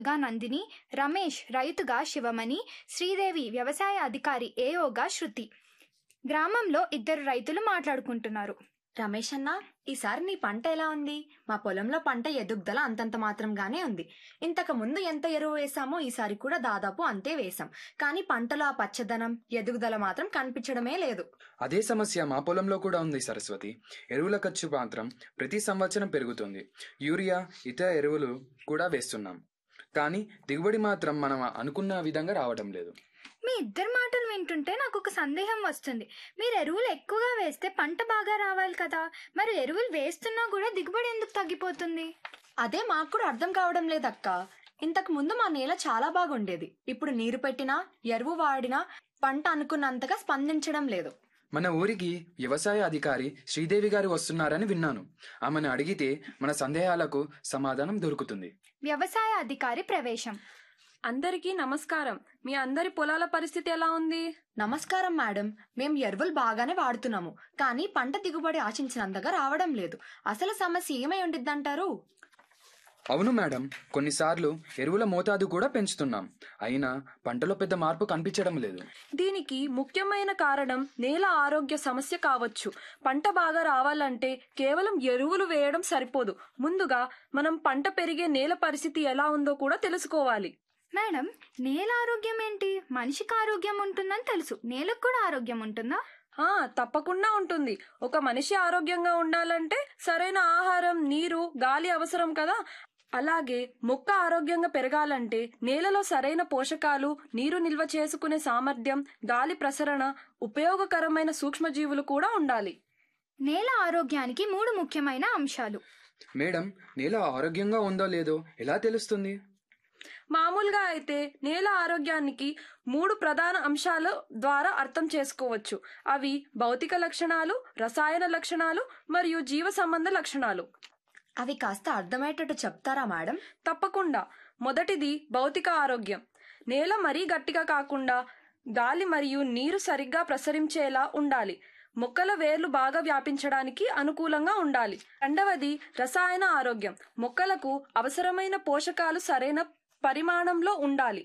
గా నందిని రమేష్ రైతుగా శివమణి శ్రీదేవి వ్యవసాయ అధికారి ఏఓగా శృతి గ్రామంలో ఇద్దరు రైతులు మాట్లాడుకుంటున్నారు రమేష్ అన్న ఈసారి నీ పంట ఎలా ఉంది మా పొలంలో పంట ఎదుగుదల అంతంత మాత్రంగానే ఉంది ఇంతకు ముందు ఎంత ఎరువు వేసామో ఈసారి కూడా దాదాపు అంతే వేసాం కానీ పంటలో ఆ పచ్చదనం ఎదుగుదల మాత్రం కనిపించడమే లేదు అదే సమస్య మా పొలంలో కూడా ఉంది సరస్వతి ఎరువుల ఖర్చు మాత్రం ప్రతి సంవత్సరం పెరుగుతుంది యూరియా ఇతర ఎరువులు కూడా వేస్తున్నాం కానీ దిగుబడి మాత్రం మనం అనుకున్న విధంగా రావడం లేదు మీ ఇద్దరు మాటలు వింటుంటే నాకు ఒక సందేహం వస్తుంది మీరు ఎరువులు ఎక్కువగా వేస్తే పంట బాగా రావాలి కదా మరి ఎరువులు వేస్తున్నా కూడా దిగుబడి ఎందుకు తగ్గిపోతుంది అదే మాకు కూడా అర్థం కావడం లేదక్క ఇంతకు ముందు మా నేల చాలా బాగుండేది ఇప్పుడు నీరు పెట్టినా ఎరువు వాడినా పంట అనుకున్నంతగా స్పందించడం లేదు మన ఊరికి వ్యవసాయ అధికారి శ్రీదేవి గారు వస్తున్నారని విన్నాను ఆమెను అడిగితే మన సందేహాలకు సమాధానం దొరుకుతుంది వ్యవసాయ అధికారి ప్రవేశం అందరికీ నమస్కారం మీ అందరి పొలాల పరిస్థితి ఎలా ఉంది నమస్కారం మేడం మేం ఎరువులు బాగానే వాడుతున్నాము కానీ పంట దిగుబడి ఆశించినంతగా రావడం లేదు అసలు సమస్య ఏమై ఉండిద్దంటారు అవును మేడం కొన్నిసార్లు ఎరువుల మోతాదు కూడా పెంచుతున్నాం అయినా పంటలో పెద్ద మార్పు కనిపించడం లేదు దీనికి ముఖ్యమైన కారణం నేల ఆరోగ్య సమస్య కావచ్చు పంట బాగా రావాలంటే కేవలం ఎరువులు వేయడం సరిపోదు ముందుగా మనం పంట పెరిగే నేల పరిస్థితి ఎలా ఉందో కూడా తెలుసుకోవాలి మేడం నేల ఆరోగ్యం ఏంటి మనిషికి ఆరోగ్యం ఉంటుందని తెలుసు నేలకు కూడా ఆరోగ్యం ఉంటుందా ఆ తప్పకుండా ఉంటుంది ఒక మనిషి ఆరోగ్యంగా ఉండాలంటే సరైన ఆహారం నీరు గాలి అవసరం కదా అలాగే మొక్క ఆరోగ్యంగా పెరగాలంటే నేలలో సరైన పోషకాలు నీరు నిల్వ చేసుకునే సామర్థ్యం గాలి ప్రసరణ ఉపయోగకరమైన సూక్ష్మజీవులు కూడా ఉండాలి నేల ఆరోగ్యానికి మూడు ముఖ్యమైన అంశాలు మేడం నేల ఆరోగ్యంగా ఉందో లేదో ఎలా తెలుస్తుంది మామూలుగా అయితే నేల ఆరోగ్యానికి మూడు ప్రధాన అంశాల ద్వారా అర్థం చేసుకోవచ్చు అవి భౌతిక లక్షణాలు రసాయన లక్షణాలు మరియు జీవ సంబంధ లక్షణాలు అవి కాస్త అర్థమయ్యేటట్టు చెప్తారా మేడం తప్పకుండా మొదటిది భౌతిక ఆరోగ్యం నేల మరీ గట్టిగా కాకుండా గాలి మరియు నీరు సరిగ్గా ప్రసరించేలా ఉండాలి మొక్కల వేర్లు బాగా వ్యాపించడానికి అనుకూలంగా ఉండాలి రెండవది రసాయన ఆరోగ్యం మొక్కలకు అవసరమైన పోషకాలు సరైన పరిమాణంలో ఉండాలి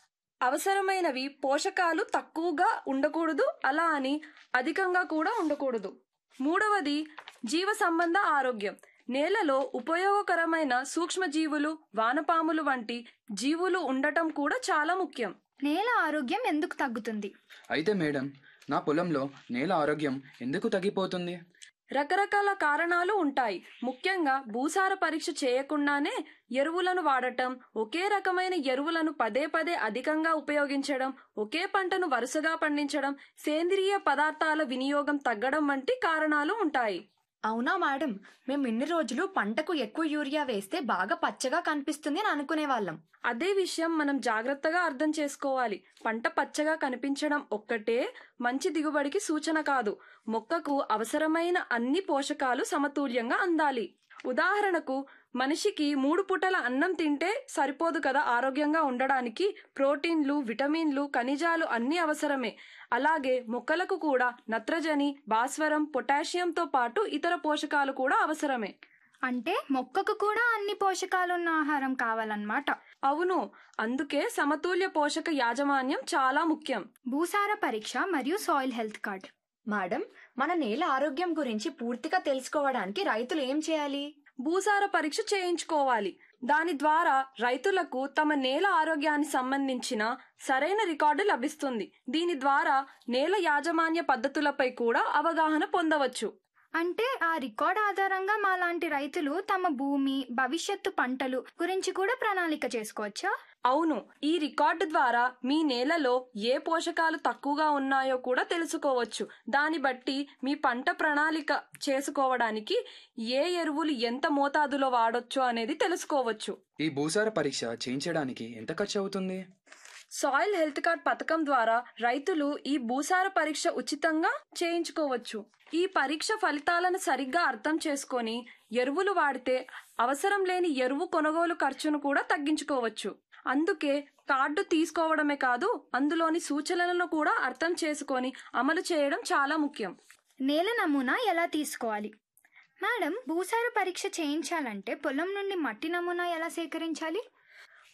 అవసరమైనవి పోషకాలు తక్కువగా ఉండకూడదు అలా అని అధికంగా కూడా ఉండకూడదు మూడవది జీవ సంబంధ ఆరోగ్యం నేలలో ఉపయోగకరమైన సూక్ష్మజీవులు వానపాములు వంటి జీవులు ఉండటం కూడా చాలా ముఖ్యం నేల ఆరోగ్యం ఎందుకు తగ్గుతుంది అయితే మేడం నా పొలంలో నేల ఆరోగ్యం ఎందుకు తగ్గిపోతుంది రకరకాల కారణాలు ఉంటాయి ముఖ్యంగా భూసార పరీక్ష చేయకుండానే ఎరువులను వాడటం ఒకే రకమైన ఎరువులను పదే పదే అధికంగా ఉపయోగించడం ఒకే పంటను వరుసగా పండించడం సేంద్రియ పదార్థాల వినియోగం తగ్గడం వంటి కారణాలు ఉంటాయి అవునా మేడం మేము ఇన్ని రోజులు పంటకు ఎక్కువ యూరియా వేస్తే బాగా పచ్చగా కనిపిస్తుంది అని అనుకునే వాళ్ళం అదే విషయం మనం జాగ్రత్తగా అర్థం చేసుకోవాలి పంట పచ్చగా కనిపించడం ఒక్కటే మంచి దిగుబడికి సూచన కాదు మొక్కకు అవసరమైన అన్ని పోషకాలు సమతుల్యంగా అందాలి ఉదాహరణకు మనిషికి మూడు పూటల అన్నం తింటే సరిపోదు కదా ఆరోగ్యంగా ఉండడానికి ప్రోటీన్లు విటమిన్లు ఖనిజాలు అన్ని అవసరమే అలాగే మొక్కలకు కూడా నత్రజని భాస్వరం పొటాషియంతో పాటు ఇతర పోషకాలు కూడా అవసరమే అంటే మొక్కకు కూడా అన్ని పోషకాలున్న ఆహారం కావాలన్నమాట అవును అందుకే సమతుల్య పోషక యాజమాన్యం చాలా ముఖ్యం భూసార పరీక్ష మరియు సాయిల్ హెల్త్ కార్డ్ మేడం మన నేల ఆరోగ్యం గురించి పూర్తిగా తెలుసుకోవడానికి రైతులు ఏం చేయాలి భూసార పరీక్ష చేయించుకోవాలి దాని ద్వారా రైతులకు తమ నేల ఆరోగ్యానికి సంబంధించిన సరైన రికార్డు లభిస్తుంది దీని ద్వారా నేల యాజమాన్య పద్ధతులపై కూడా అవగాహన పొందవచ్చు అంటే ఆ రికార్డ్ ఆధారంగా మాలాంటి రైతులు తమ భూమి భవిష్యత్తు పంటలు గురించి కూడా ప్రణాళిక చేసుకోవచ్చా అవును ఈ రికార్డు ద్వారా మీ నేలలో ఏ పోషకాలు తక్కువగా ఉన్నాయో కూడా తెలుసుకోవచ్చు దాన్ని బట్టి మీ పంట ప్రణాళిక చేసుకోవడానికి ఏ ఎరువులు ఎంత మోతాదులో వాడొచ్చు అనేది తెలుసుకోవచ్చు ఈ భూసార పరీక్ష చేయించడానికి ఎంత ఖర్చు అవుతుంది సాయిల్ హెల్త్ కార్డ్ పథకం ద్వారా రైతులు ఈ భూసార పరీక్ష ఉచితంగా చేయించుకోవచ్చు ఈ పరీక్ష ఫలితాలను సరిగ్గా అర్థం చేసుకొని ఎరువులు వాడితే అవసరం లేని ఎరువు కొనుగోలు ఖర్చును కూడా తగ్గించుకోవచ్చు అందుకే కార్డు తీసుకోవడమే కాదు అందులోని సూచనలను కూడా అర్థం చేసుకొని అమలు చేయడం చాలా ముఖ్యం నేల నమూనా ఎలా తీసుకోవాలి మేడం భూసార పరీక్ష చేయించాలంటే పొలం నుండి మట్టి నమూనా ఎలా సేకరించాలి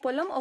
పొలం